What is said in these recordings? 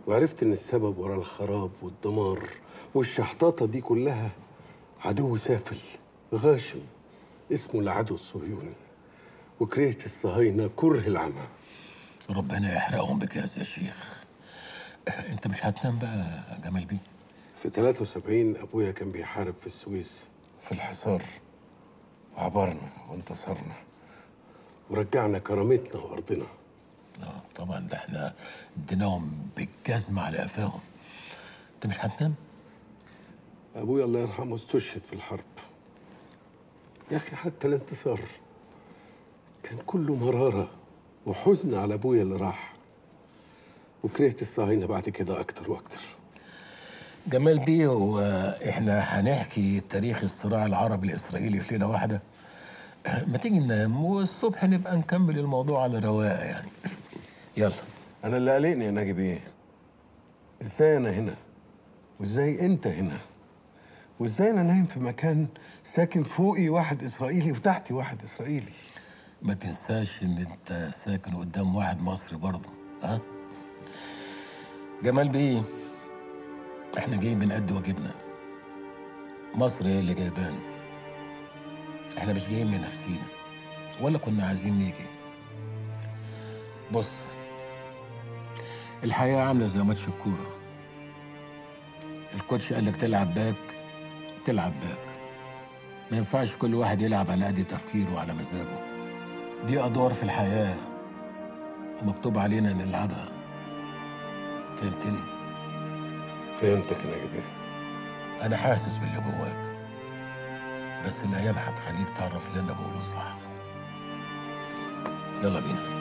وعرفت ان السبب ورا الخراب والدمار والشحطاطه دي كلها عدو سافل غاشم اسمه العدو الصهيوني وكرهت الصهاينه كره العمى ربنا يحرقهم بكاس يا شيخ انت مش هتنام بقى يا جمال بيه في 73 ابويا كان بيحارب في السويس في الحصار وعبرنا وانتصرنا ورجعنا كرامتنا وارضنا اه طبعا ده احنا اديناهم بالجزمة على قفاهم انت مش هتنام ابويا الله يرحمه استشهد في الحرب يا اخي حتى الانتصار كان كله مراره وحزن على ابويا اللي راح وكرهت الصهاينه بعد كده اكتر واكتر جمال بيه هو احنا هنحكي تاريخ الصراع العربي الاسرائيلي في ليله واحده ما تيجي ننام والصبح نبقى نكمل الموضوع على رواقه يعني يلا انا اللي قلقني يا ناجي بيه ازاي انا هنا وازاي انت هنا وازاي انا نايم في مكان ساكن فوقي واحد اسرائيلي وتحتي واحد اسرائيلي ما تنساش ان انت ساكن قدام واحد مصري برضه ها جمال بيه احنا جايين بنأدي واجبنا مصر هي اللي جايبانا احنا مش جايين من نفسينا ولا كنا عايزين نيجي بص الحياة عاملة زي ماتش الكورة الكوتش قال لك تلعب باك تلعب باك ما ينفعش كل واحد يلعب على قد تفكيره وعلى مزاجه دي أدوار في الحياة ومكتوب علينا نلعبها فهمتني؟ فهمتك يا ناجي بيه أنا حاسس باللي جواك بس الأيام هتخليك تعرف اللي أنا بقوله صح يلا بينا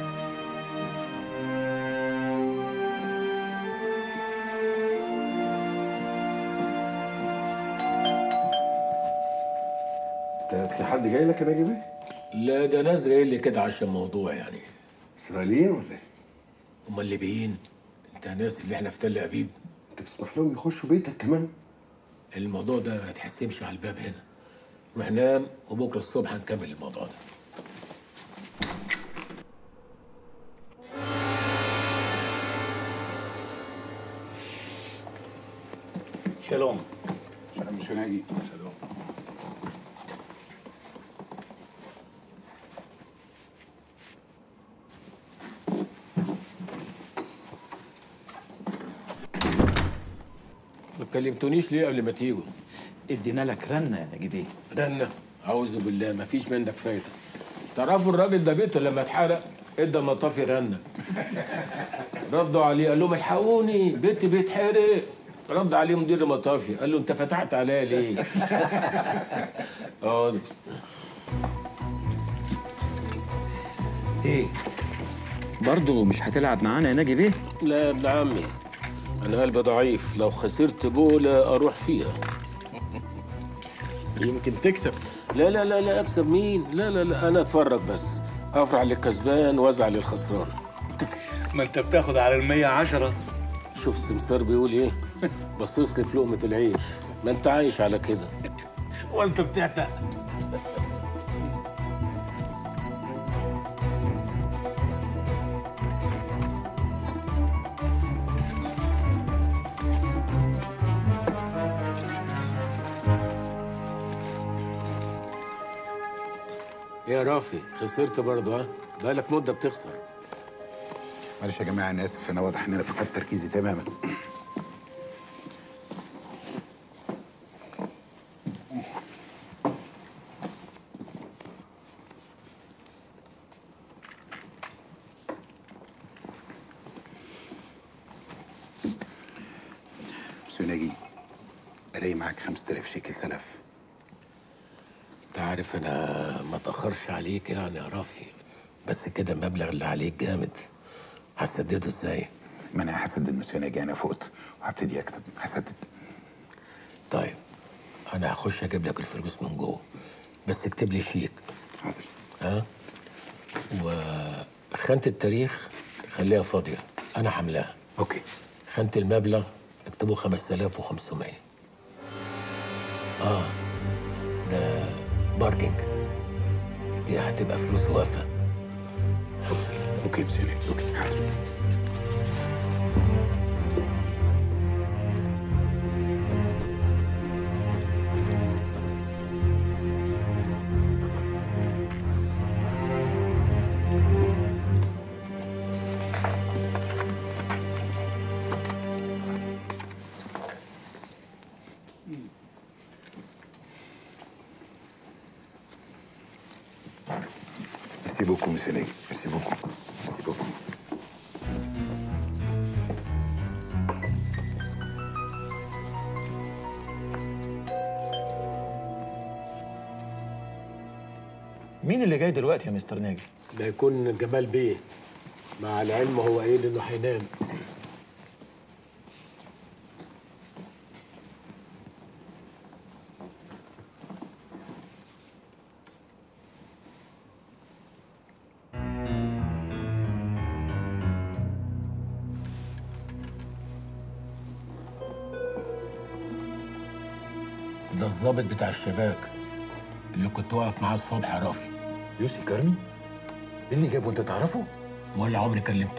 ده في حد جاي لك يا ناجي بيه لا ده ناس جايين لي كده عشان موضوع يعني اسرائيليين ولا ايه امال الليبيين انت ناس اللي احنا في تل ابيب انت بتسمح لهم يخشوا بيتك كمان الموضوع ده ما تحسمش على الباب هنا روح نام وبكره الصبح هنكمل الموضوع ده شالوم سلام مش ناجي سلام ما كلمتونيش ليه قبل ما تيجوا ادينا لك رنه يا نجيب ايه رنة أعوذ بالله ما فيش منك فايدة تعرفوا الراجل ده بيته لما اتحرق ادى المطافي رنة ردوا عليه قال لهم الحقوني بيتي بيتحرق رد عليه مدير المطافي قال له انت فتحت عليا ليه؟ اه ايه برضه مش هتلعب معانا يا ناجي بيه لا يا ابن عمي انا قلبي ضعيف لو خسرت بولا اروح فيها يمكن تكسب لا لا لا لا اكسب مين لا لا لا انا اتفرج بس افرح للكسبان وازعل للخسران ما انت بتاخد على المية عشرة شوف السمسار بيقول ايه بصص لي في لقمه العيش ما انت عايش على كده وانت بتعتق يا رافي خسرت برضه ها بقالك مده بتخسر معلش يا جماعه انا اسف انا واضح ان انا فقدت تركيزي تماما سناجي الاقي معاك 5000 شيكل سلف انت عارف انا ما اتاخرش عليك يعني يا رافي بس كده المبلغ اللي عليك جامد هسدده ازاي ما انا هسدد مسيوناجي انا فقت وهبتدي اكسب هسدد طيب انا هخش اجيب لك الفلوس من جوه بس اكتب لي شيك حاضر ها وخانة التاريخ خليها فاضية أنا حملاها اوكي خانة المبلغ اكتبوا 5500 آه ده باركينج دي هتبقى فلوس وافة اوكي مسيوناجي اوكي حاضر beaucoup, monsieur Ney. Merci beaucoup. Merci beaucoup. مين اللي جاي دلوقتي يا مستر ناجي؟ ده يكون جمال بيه مع العلم هو قايل انه هينام ده الظابط بتاع الشباك اللي كنت واقف معاه الصبح يا رافي يوسي كرمي؟ ايه اللي جابه انت تعرفه؟ ولا عمري كلمته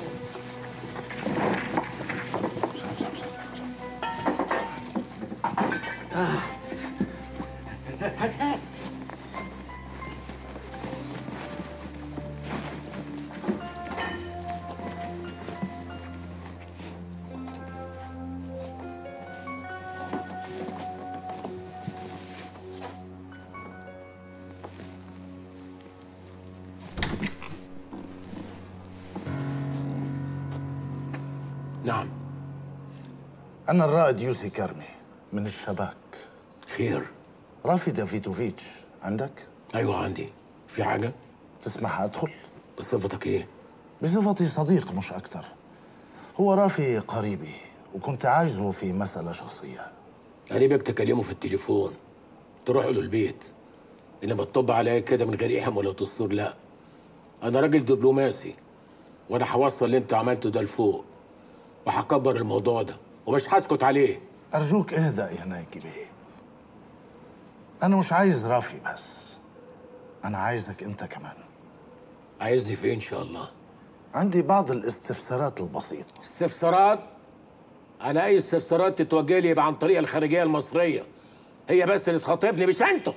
نعم أنا الرائد يوسي كرمي من الشباك خير رافي دافيدوفيتش عندك؟ ايوه عندي في حاجه تسمح أدخل؟ بصفتك ايه بصفتي صديق مش أكتر هو رافي قريبي وكنت عايزه في مسألة شخصية قريبك تكلمه في التليفون تروح له البيت انما تطب عليا كده من غير احم ولا دستور لا انا راجل دبلوماسي وانا هوصل اللي انت عملته ده لفوق وهكبر الموضوع ده ومش هسكت عليه أرجوك اهدأ يا ناجي بيه أنا مش عايز رافي بس أنا عايزك أنت كمان عايزني في إيه ان شاء الله عندي بعض الاستفسارات البسيطة استفسارات انا اي استفسارات تتوجه لي يبقى عن طريق الخارجيه المصريه هي بس اللي تخاطبني مش انتوا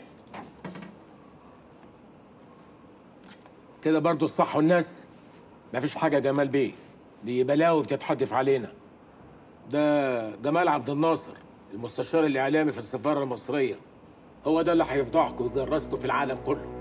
كده برضو الصح والناس مفيش حاجه يا جمال بيه دي بلاوي بتتحدف علينا ده جمال عبد الناصر المستشار الاعلامي في السفاره المصريه هو ده اللي هيفضحكم ويجرسكم في العالم كله